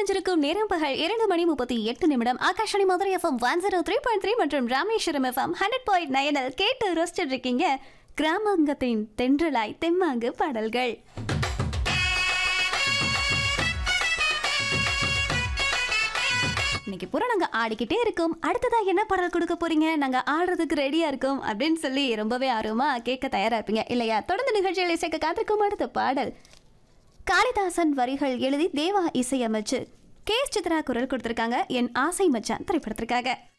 முடிஞ்சிருக்கும் நேரம் பகல் இரண்டு மணி முப்பத்தி எட்டு நிமிடம் Akashvani Madurai FM one zero three point three மற்றும் ராமேஸ்வரம் எஃப்எம் ஹண்ட்ரட் பாயிண்ட் நயனில் கேட்டு ரசிச்சிட்டு இருக்கீங்க கிராமங்கத்தின் தென்றலாய் தெம்மாங்கு பாடல்கள் இன்னைக்கு பூரா நாங்க ஆடிக்கிட்டே இருக்கோம் அடுத்ததா என்ன பாடல் கொடுக்க போறீங்க நாங்க ஆடுறதுக்கு ரெடியா இருக்கோம் அப்படின்னு சொல்லி ரொம்பவே ஆர்வமா கேட்க தயாரா இருப்பீங்க இல்லையா தொடர்ந்து நிகழ்ச்சிகளை சேர்க்க காத்திருக்கும் அடுத்த பாடல் காளிதாசன் வரிகள் எழுதி தேவா இசையமைச்சு கே எஸ் சித்ரா குரல் கொடுத்திருக்காங்க என் ஆசை மச்சான் திரைப்படத்திற்காக